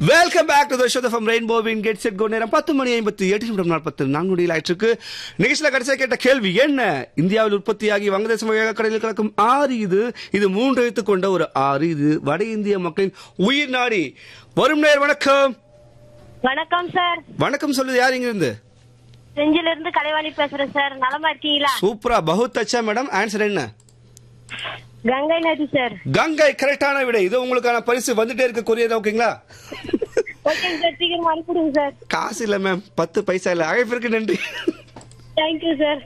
welcome back to the show from ரெயின்போவின் get set go நேரம் பத்து மணி ஐம்பத்தி எட்டு நிமிடம் நாற்பத்தி நான்கு நொடியில் ஆயிற்றுக்கு நிகழ்ச்சியில் கடைசியாக கேட்ட கேள்வி என்ன இந்தியாவில் உற்பத்தியாகி வங்கதேசம் வழியாக கடலில் கலக்கும் ஆறு இது இது மூன்று எழுத்து கொண்ட ஒரு ஆறு இது வட இந்திய மக்களின் உயிர் நாடி வரும் நேர் வணக்கம் வணக்கம் சார் வணக்கம் சொல்லுது யார் இங்க இருந்து செஞ்சில இருந்து கலைவாணி பேசுறேன் சார் நலமா இருக்கீங்களா சூப்பரா பகுத் அச்சா மேடம் ஆன்சர் என்ன கங்கை நதி சார் கங்கை கரெக்டான விடை இது உங்களுக்கான பரிசு வந்துட்டே இருக்கு கொரியர் ஓகேங்களா ஓகேங்க சார் சீக்கிரம் அனுப்பிடுங்க சார் காசு இல்ல மேம் பத்து பைசா இல்ல அழைப்பிற்கு நன்றி தேங்க்யூ சார்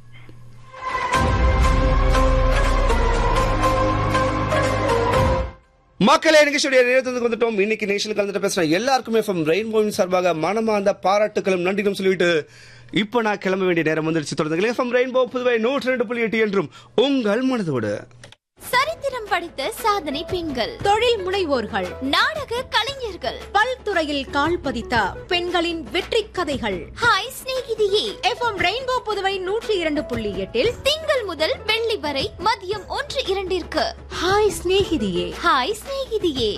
மக்களே நிகழ்ச்சியுடைய நேரத்துக்கு வந்துட்டோம் இன்னைக்கு நேஷனல் கலந்துட்டு பேசுறேன் எல்லாருக்குமே ஃப்ரம் ரெயின்போவின் சார்பாக மனமார்ந்த பாராட்டுகளும் நன்றிகளும் சொல்லிட்டு இப்போ நான் கிளம்ப வேண்டிய நேரம் வந்துருச்சு தொடர்ந்து ஃப்ரம் ரெயின்போ புதுவை நூற்றி ரெண்டு புள்ளி எட்டு என்றும் உங்கள் மனதோடு சரித்திரம் படைத்த சாதனை பெண்கள் தொழில் முனைவோர்கள் நாடக கலைஞர்கள் பல்துறையில் கால் பதித்த பெண்களின் வெற்றி கதைகள் ஹாய் சிநேகிதியே எஃப்எம் ரெயின்போ புதுவை நூற்றி இரண்டு புள்ளி எட்டில் திங்கள் முதல் வெள்ளி வரை மதியம் ஒன்று இரண்டிற்கு ஹாய் சிநேகிதியே ஹாய் சிநேகிதியே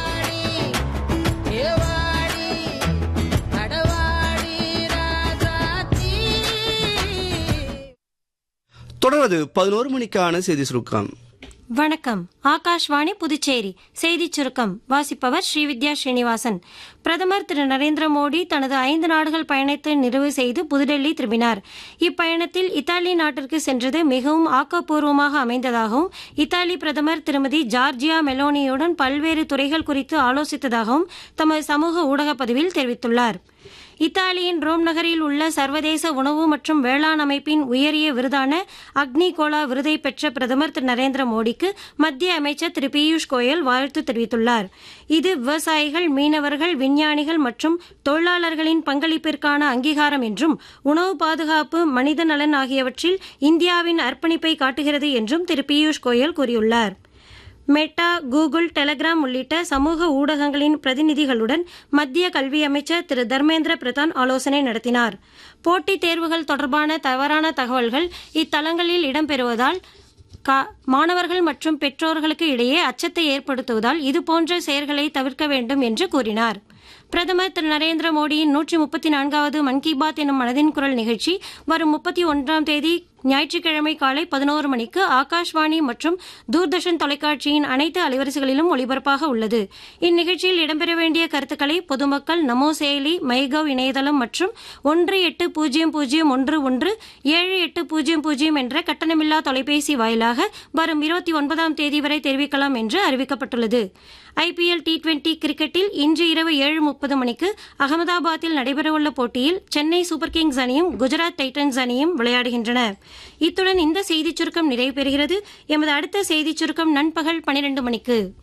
தொடர்வது பதினோரு மணிக்கான செய்தி சுருக்கம் வணக்கம் ஆகாஷ்வாணி புதுச்சேரி செய்திச் சுருக்கம் வாசிப்பவர் ஸ்ரீவித்யா ஸ்ரீனிவாசன் பிரதமர் திரு நரேந்திர மோடி தனது ஐந்து நாடுகள் பயணத்தை நிறைவு செய்து புதுடெல்லி திரும்பினார் இப்பயணத்தில் இத்தாலி நாட்டிற்கு சென்றது மிகவும் ஆக்கப்பூர்வமாக அமைந்ததாகவும் இத்தாலி பிரதமர் திருமதி ஜார்ஜியா மெலோனியுடன் பல்வேறு துறைகள் குறித்து ஆலோசித்ததாகவும் தமது சமூக ஊடக பதிவில் தெரிவித்துள்ளார் இத்தாலியின் ரோம் நகரில் உள்ள சர்வதேச உணவு மற்றும் வேளாண் அமைப்பின் உயரிய விருதான அக்னி கோலா விருதை பெற்ற பிரதமர் திரு நரேந்திர மோடிக்கு மத்திய அமைச்சர் திரு பியூஷ் கோயல் வாழ்த்து தெரிவித்துள்ளார் இது விவசாயிகள் மீனவர்கள் விஞ்ஞானிகள் மற்றும் தொழிலாளர்களின் பங்களிப்பிற்கான அங்கீகாரம் என்றும் உணவு பாதுகாப்பு மனித நலன் ஆகியவற்றில் இந்தியாவின் அர்ப்பணிப்பை காட்டுகிறது என்றும் திரு பியூஷ் கோயல் கூறியுள்ளார் மெட்டா கூகுள் டெலகிராம் உள்ளிட்ட சமூக ஊடகங்களின் பிரதிநிதிகளுடன் மத்திய கல்வி அமைச்சர் திரு தர்மேந்திர பிரதான் ஆலோசனை நடத்தினார் போட்டித் தேர்வுகள் தொடர்பான தவறான தகவல்கள் இத்தளங்களில் இடம்பெறுவதால் கா- மாணவர்கள் மற்றும் பெற்றோர்களுக்கு இடையே அச்சத்தை ஏற்படுத்துவதால் இதுபோன்ற செயல்களை தவிர்க்க வேண்டும் என்று கூறினார் பிரதமர் திரு நரேந்திர மோடியின் நூற்றி முப்பத்தி நான்காவது மன் கி பாத் எனும் மனதின் குரல் நிகழ்ச்சி வரும் முப்பத்தி ஒன்றாம் தேதி ஞாயிற்றுக்கிழமை காலை பதினோரு மணிக்கு ஆகாஷ்வாணி மற்றும் தூர்தர்ஷன் தொலைக்காட்சியின் அனைத்து அலைவரிசைகளிலும் ஒளிபரப்பாக உள்ளது இந்நிகழ்ச்சியில் இடம்பெற வேண்டிய கருத்துக்களை பொதுமக்கள் நமோ செயலி மைகவ் இணையதளம் மற்றும் ஒன்று எட்டு பூஜ்ஜியம் பூஜ்ஜியம் ஒன்று ஒன்று ஏழு எட்டு பூஜ்ஜியம் பூஜ்ஜியம் என்ற கட்டணமில்லா தொலைபேசி வாயிலாக வரும் இருபத்தி ஒன்பதாம் தேதி வரை தெரிவிக்கலாம் என்று அறிவிக்கப்பட்டுள்ளது ஐபிஎல் டி டுவெண்டி கிரிக்கெட்டில் இன்று இரவு ஏழு முப்பது மணிக்கு அகமதாபாத்தில் நடைபெறவுள்ள போட்டியில் சென்னை சூப்பர் கிங்ஸ் அணியும் குஜராத் டைட்டன்ஸ் அணியும் விளையாடுகின்றன இத்துடன் இந்த செய்திச் சுருக்கம் நிறைவு பெறுகிறது எமது அடுத்த செய்திச் சுருக்கம் நண்பகல் பனிரெண்டு மணிக்கு